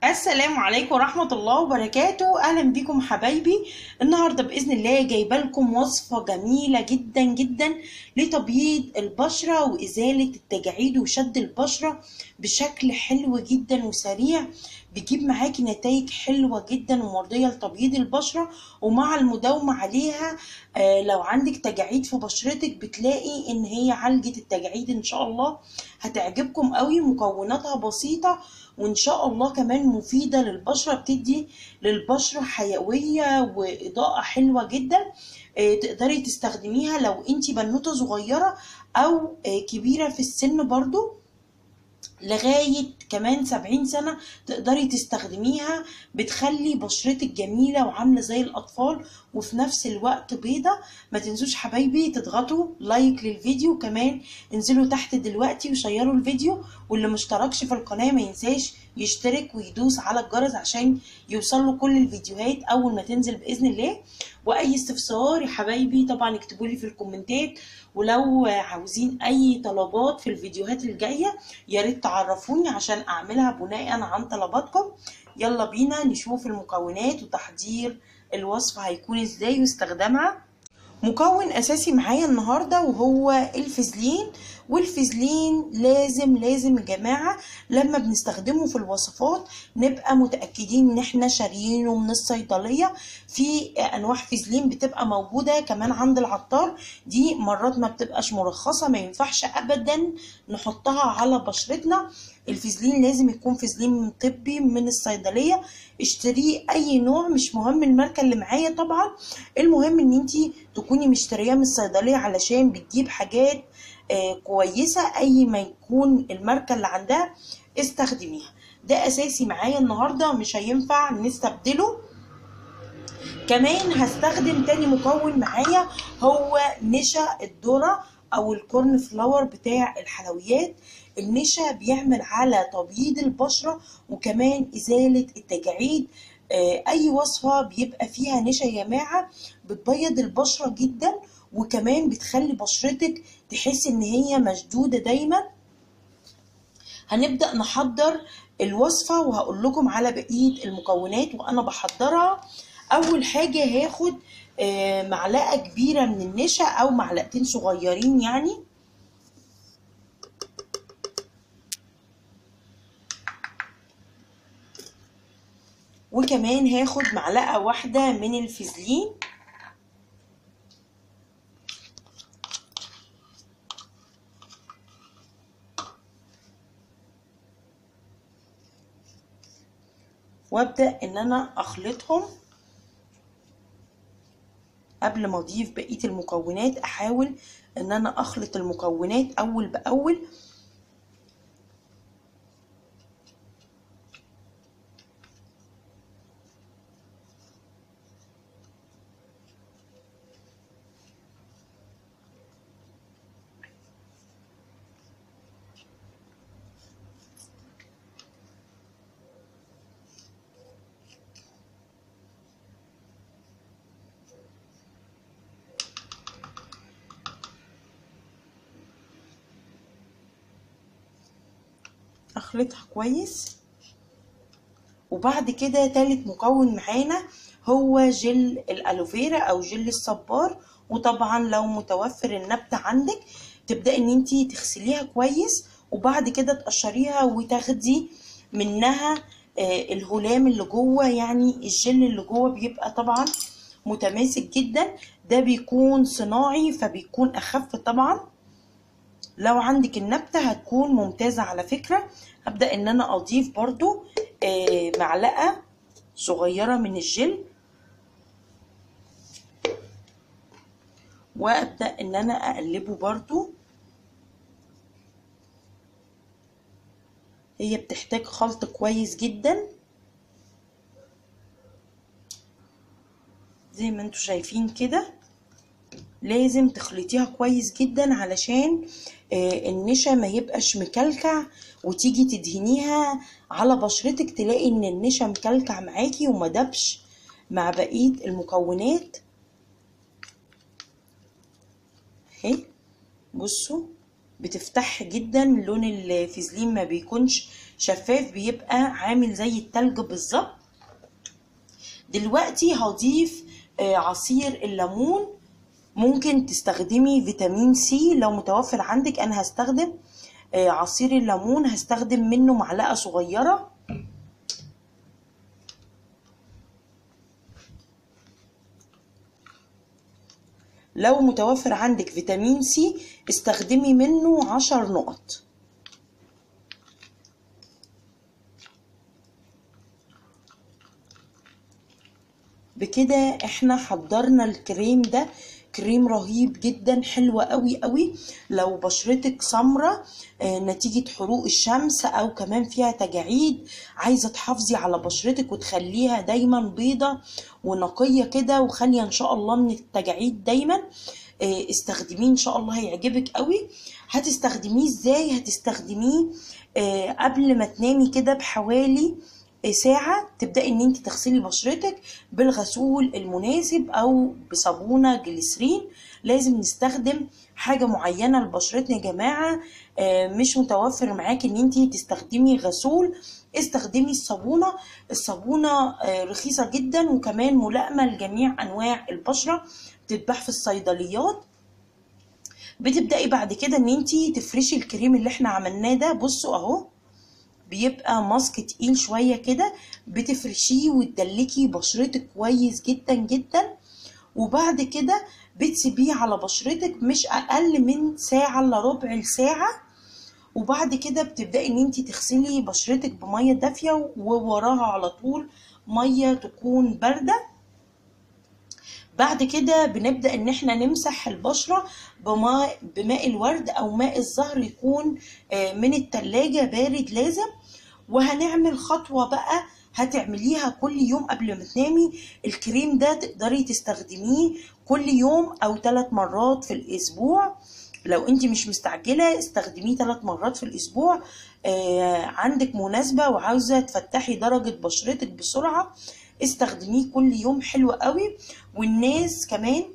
السلام عليكم ورحمة الله وبركاته أهلا بكم حبايبي النهاردة بإذن الله جايبة لكم وصفة جميلة جدا جدا لتبييض البشرة وإزالة التجاعيد وشد البشرة بشكل حلو جدا وسريع بيجيب معاكي نتائج حلوة جدا ومرضية لتبييض البشرة ومع المداومة عليها آه لو عندك تجاعيد في بشرتك بتلاقي ان هي عالجة التجاعيد ان شاء الله هتعجبكم قوي مكوناتها بسيطة وان شاء الله كمان مفيدة للبشرة بتدي للبشرة حيوية واضاءة حلوة جدا آه تقدري تستخدميها لو انتي بنوتة صغيرة او آه كبيرة في السن برضو لغاية كمان سبعين سنة تقدري تستخدميها بتخلي بشرتك جميلة وعاملة زي الأطفال وفي نفس الوقت بيضة ما تنسوش حبايبي تضغطوا لايك للفيديو وكمان انزلوا تحت دلوقتي وشيروا الفيديو واللي مشتركش في القناة ما ينساش يشترك ويدوس على الجرس عشان يوصل له كل الفيديوهات أول ما تنزل بإذن الله واي استفسار يا حبايبي طبعا اكتبوا لي في الكومنتات ولو عاوزين اي طلبات في الفيديوهات الجايه يا ريت تعرفوني عشان اعملها بناء عن طلباتكم يلا بينا نشوف المكونات وتحضير الوصفه هيكون ازاي واستخدامها مكون اساسي معايا النهارده وهو الفازلين والفازلين لازم لازم يا جماعه لما بنستخدمه في الوصفات نبقى متاكدين ان احنا شاريينه من الصيدليه في انواع فازلين بتبقى موجوده كمان عند العطار دي مرات ما بتبقاش مرخصه ما ينفعش ابدا نحطها على بشرتنا الفازلين لازم يكون فازلين طبي من الصيدليه اشتريه اي نوع مش مهم الماركه اللي معايا طبعا المهم ان انت تكوني مشترياه من الصيدليه علشان بتجيب حاجات آه كويسه اي ما يكون الماركه اللي عندها استخدميها ده اساسي معايا النهارده مش هينفع نستبدله كمان هستخدم تاني مكون معايا هو نشا الذره او الكورن فلاور بتاع الحلويات النشا بيعمل على تبييض البشرة وكمان إزالة التجاعيد أي وصفة بيبقى فيها نشا يا جماعة بتبيض البشرة جدا وكمان بتخلي بشرتك تحس إن هي مشدودة دايما هنبدأ نحضر الوصفة وهقول لكم على بقية المكونات وأنا بحضرها أول حاجة هاخد معلقة كبيرة من النشا أو معلقتين صغيرين يعني وكمان هاخد معلقة واحدة من الفازلين وابدأ ان انا اخلطهم قبل ما اضيف بقية المكونات احاول ان انا اخلط المكونات اول باول اخلطها كويس وبعد كده تالت مكون معانا هو جل الالوفيرا او جل الصبار وطبعا لو متوفر النبتة عندك تبدأي ان انتي تغسليها كويس وبعد كده تقشريها وتاخدي منها الهلام اللي جوه يعني الجل اللي جوه بيبقى طبعا متماسك جدا ده بيكون صناعي فبيكون اخف طبعا لو عندك النبتة هتكون ممتازة على فكرة هبدأ ان انا اضيف برضو آه معلقة صغيرة من الجل وابدأ ان انا اقلبه برضو هي بتحتاج خلط كويس جدا زي ما انتوا شايفين كده لازم تخلطيها كويس جدا علشان النشا ما يبقاش مكلكع وتيجي تدهنيها على بشرتك تلاقي ان النشا مكلكع معاكي وما دبش مع بقية المكونات اهي بصوا بتفتح جدا لون الفازلين ما بيكونش شفاف بيبقى عامل زي التلج بالظبط دلوقتي هضيف آه، عصير الليمون ممكن تستخدمي فيتامين سي لو متوفر عندك انا هستخدم آه، عصير الليمون هستخدم منه معلقة صغيرة لو متوفر عندك فيتامين سي استخدمي منه عشر نقط بكده احنا حضرنا الكريم ده كريم رهيب جدا حلو قوي قوي لو بشرتك سمرة آه، نتيجة حروق الشمس او كمان فيها تجاعيد عايزة تحافظي على بشرتك وتخليها دايما بيضة ونقية كده وخالية ان شاء الله من التجاعيد دايما آه، استخدميه ان شاء الله هيعجبك قوي هتستخدميه ازاي هتستخدميه آه، قبل ما تنامي كده بحوالي ساعة تبدأي ان انت تغسلي بشرتك بالغسول المناسب او بصابونة جليسرين لازم نستخدم حاجة معينة لبشرتنا يا جماعة آه، مش متوفر معاكي ان انت تستخدمي غسول استخدمي الصابونة الصابونة آه، رخيصة جدا وكمان ملائمة لجميع انواع البشرة بتتباع في الصيدليات بتبدأي بعد كده ان انت تفرشي الكريم اللي احنا عملناه ده بصوا اهو بيبقى ماسك تقيل شوية كده بتفرشيه وتدلكي بشرتك كويس جدا جدا وبعد كده بتسيبيه على بشرتك مش اقل من ساعة الا ربع الساعة وبعد كده بتبدأي ان انت تغسلي بشرتك بمية دافية ووراها على طول مية تكون باردة بعد كده بنبدأ ان احنا نمسح البشرة بماء, بماء الورد او ماء الزهر يكون آه، من التلاجة بارد لازم وهنعمل خطوة بقى هتعمليها كل يوم قبل ما تنامي الكريم ده تقدري تستخدميه كل يوم او ثلاث مرات في الاسبوع لو انت مش مستعجلة استخدميه ثلاث مرات في الاسبوع آه عندك مناسبة وعاوزة تفتحي درجة بشرتك بسرعة استخدميه كل يوم حلو قوي والناس كمان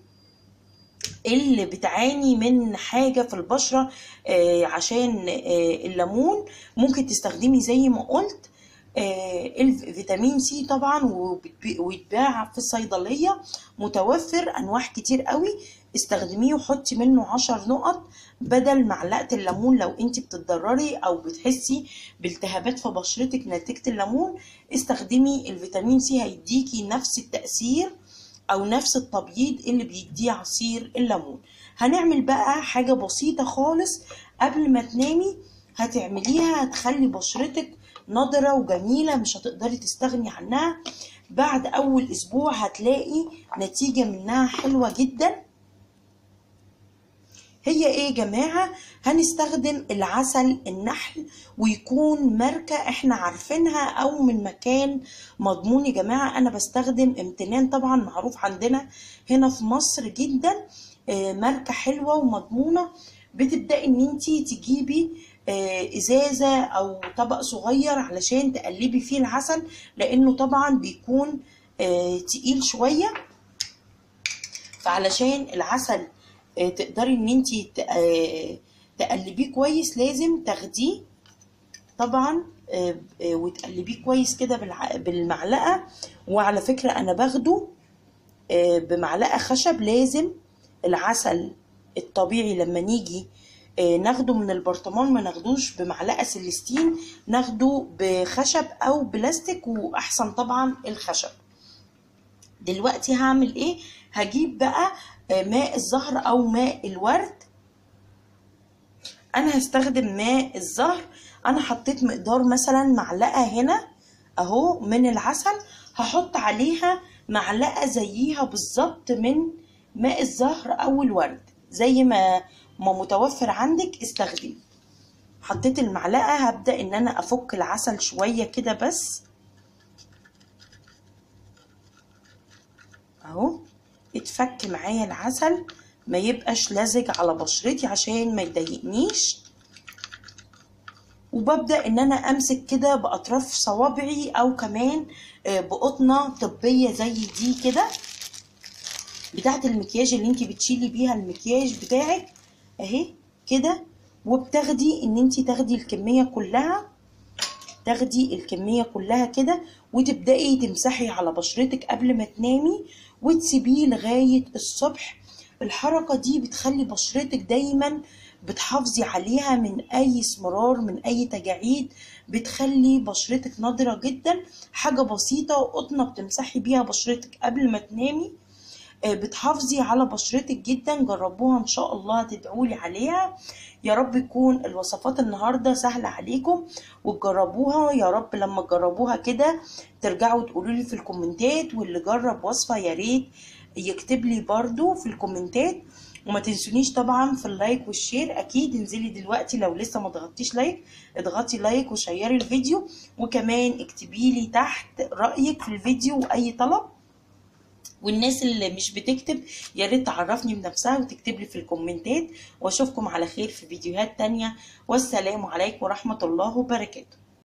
اللي بتعاني من حاجة في البشرة آه، عشان آه، الليمون ممكن تستخدمي زي ما قلت آه، الفيتامين سي طبعا وبتبي- ويتباع في الصيدلية متوفر أنواع كتير قوي استخدميه وحطي منه عشر نقط بدل معلقة الليمون لو انت بتتضرري او بتحسي بالتهابات في بشرتك نتيجة الليمون استخدمي الفيتامين سي هيديكي نفس التأثير او نفس التبييض اللي بيديه عصير الليمون هنعمل بقى حاجة بسيطة خالص قبل ما تنامي هتعمليها هتخلي بشرتك نضرة وجميلة مش هتقدري تستغني عنها بعد اول اسبوع هتلاقي نتيجة منها حلوة جدا هي ايه يا جماعة هنستخدم العسل النحل ويكون ماركة احنا عارفينها او من مكان مضمون يا جماعة انا بستخدم امتنان طبعا معروف عندنا هنا في مصر جدا آه، ماركة حلوة ومضمونة بتبدأي ان انتي تجيبي آه، ازازة او طبق صغير علشان تقلبي فيه العسل لانه طبعا بيكون آه، تقيل شوية فعلشان العسل آه، تقدري ان انتي ت- آه، تقلبيه كويس لازم تاخديه طبعا آه، آه، وتقلبيه كويس كده بالع- بالمعلقة وعلى فكرة انا باخده آه، بمعلقة خشب لازم العسل الطبيعي لما نيجي آه، ناخده من البرطمان ما ناخدوش بمعلقة سلستين ناخده بخشب او بلاستيك واحسن طبعا الخشب دلوقتي هعمل ايه هجيب بقى آه، ماء الزهر او ماء الورد انا هستخدم ماء الزهر انا حطيت مقدار مثلا معلقة هنا اهو من العسل هحط عليها معلقة زيها بالظبط من ماء الزهر او الورد زي ما ما متوفر عندك استخدمي حطيت المعلقة هبدأ ان انا افك العسل شوية كده بس اهو اتفك معايا العسل ما يبقاش لزج على بشرتي عشان ما يضايقنيش وببدأ ان انا امسك كده باطراف صوابعي او كمان آه، بقطنة طبية زي دي كده بتاعت المكياج اللي انت بتشيلي بيها المكياج بتاعك اهي كده وبتاخدي ان انت تاخدي الكمية كلها تاخدي الكمية كلها كده وتبدأي تمسحي على بشرتك قبل ما تنامي وتسيبيه لغاية الصبح الحركة دي بتخلي بشرتك دايما بتحافظي عليها من اي اسمرار من اي تجاعيد بتخلي بشرتك نضرة جدا حاجة بسيطة وقطنة بتمسحي بيها بشرتك قبل ما تنامي آه، بتحافظي على بشرتك جدا جربوها ان شاء الله تدعولي عليها يا رب يكون الوصفات النهاردة سهلة عليكم وتجربوها يا رب لما تجربوها كده ترجعوا تقولوا لي في الكومنتات واللي جرب وصفة يا ريت يكتب لي برضو في الكومنتات وما تنسونيش طبعا في اللايك والشير اكيد انزلي دلوقتي لو لسه ما ضغطتيش لايك اضغطي لايك وشيري الفيديو وكمان اكتبي لي تحت رايك في الفيديو واي طلب والناس اللي مش بتكتب يا ريت تعرفني بنفسها وتكتب لي في الكومنتات واشوفكم على خير في فيديوهات تانية والسلام عليكم ورحمة الله وبركاته